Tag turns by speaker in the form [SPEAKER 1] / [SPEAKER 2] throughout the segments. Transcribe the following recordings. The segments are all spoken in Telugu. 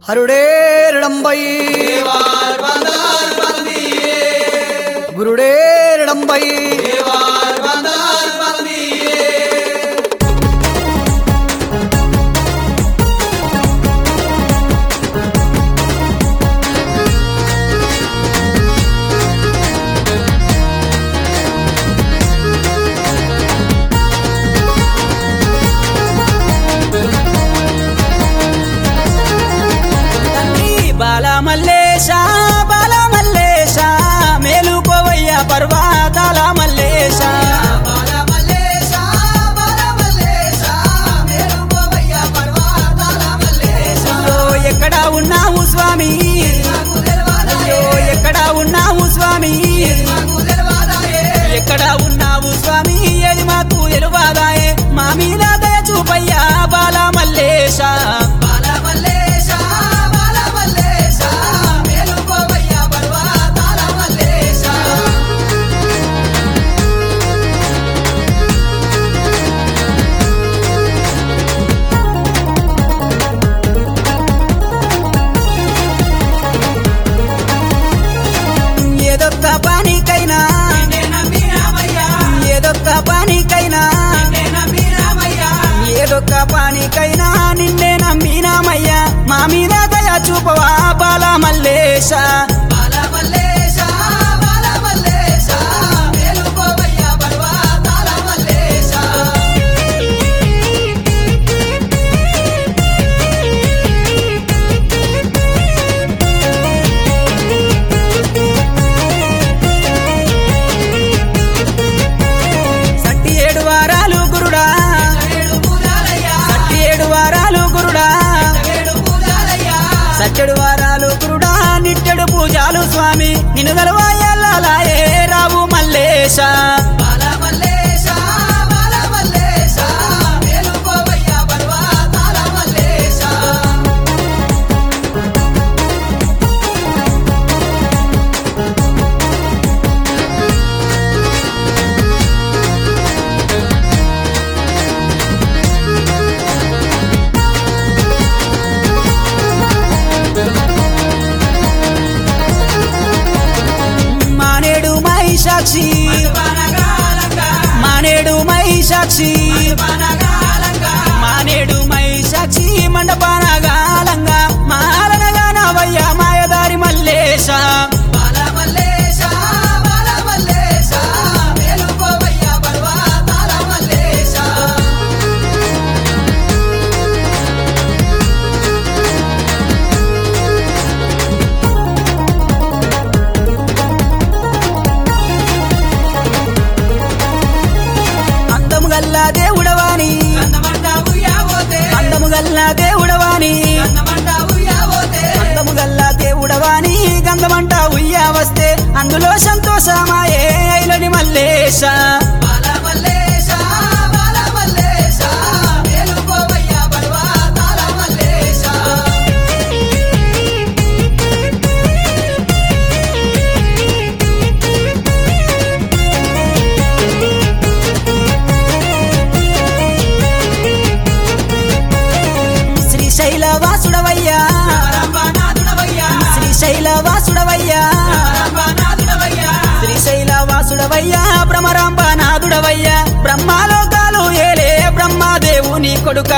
[SPEAKER 1] హరుడేరడంబై గురుడేరడంబై
[SPEAKER 2] తండ్రి బాలమల్లేశ బాలమల్లేశ మేలుకోవయ్య పర్వతాల మల్లేశ అయ్యో ఎక్కడ ఉన్నావు స్వామి అయ్యో ఎక్కడ ఉన్నావు స్వామి ఎక్కడ ఉన్నావు స్వామి ఏది మాకు ఎరువాదాయే మా మీద దయ చూపయ్యా బాలమల్లేశ ఏదొక్క పనికైనా ఏదొక్క పనికైనా ఏదొక్క పనికైనా నిన్నే నమ్మినామయ్యా మా మీద దయ చూపవా బాల మల్లేశ సట్టి ఏడు వారాలు గురుడా సట్టి ఏడు వారాలు గురుడా సట్టెడు వారాలు గురుడా నిట్టెడు పూజాలు స్వామి నిన్ను గలవాయే రావు మల్లేశ మానేడు మహిషాక్షి మానేడు మహిషాక్షి మానేడు మహిషాక్షి మండపానగాలంగా మాలనగా నవయ్య మాయదారి మల్లేశ అందము గల్లా దేవుడవాని అందము గల్లా దేవుడవాని అందము గల్లా దేవుడవాని గంధమంట ఉయ్యా వస్తే అందులో సంతోషమాయే ఐలని మల్లేశ శ్రీశైల వాసుడవయ్యా శ్రీశైల వాసుడవయ్యా శ్రీశైల వాసుడవయ్యా భ్రమరాంబనాథుడవయ్యా బ్రహ్మాలోకాలు ఏలే బ్రహ్మదేవుని కొడుక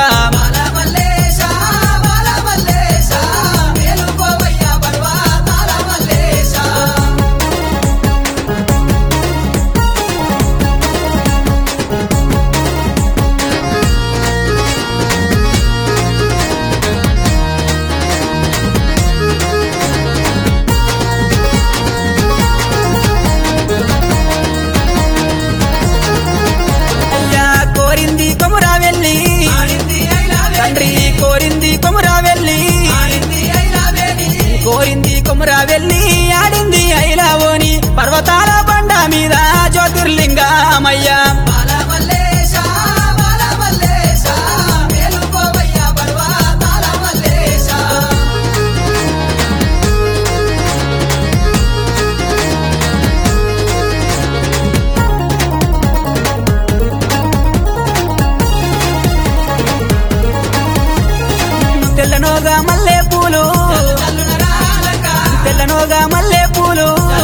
[SPEAKER 2] అయ్యా కోరింది కొమురా వెళ్ళి తండ్రి కోరింది కొమురా వెళ్ళి కోరింది కొమురా వెళ్ళి ఆడింది ఐలావోని పర్వతాల బండ మీద జ్యోతిర్లింగమయ్యా తెల్లనోగా మల్లె పూలు తెల్లనోగా మల్లె పూలు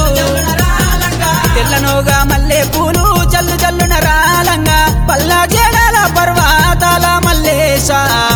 [SPEAKER 2] తెల్లనోగా మల్లె పూలు చల్లు చల్లున రాలంగా పల్లా జడాల పర్వతాల మల్లేశ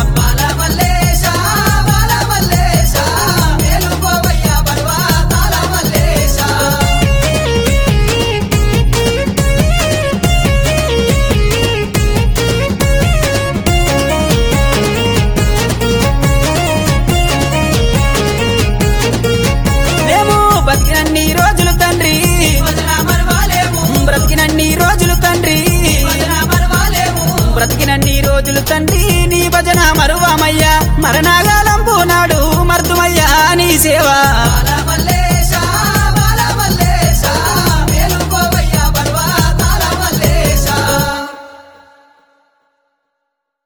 [SPEAKER 2] మేము బతికినన్ని రోజులు తండ్రి బ్రతికినన్ని రోజులు తండ్రి బ్రతికినన్ని రోజులు తండ్రి నీ భజన మరువామయ్యా మరణాగ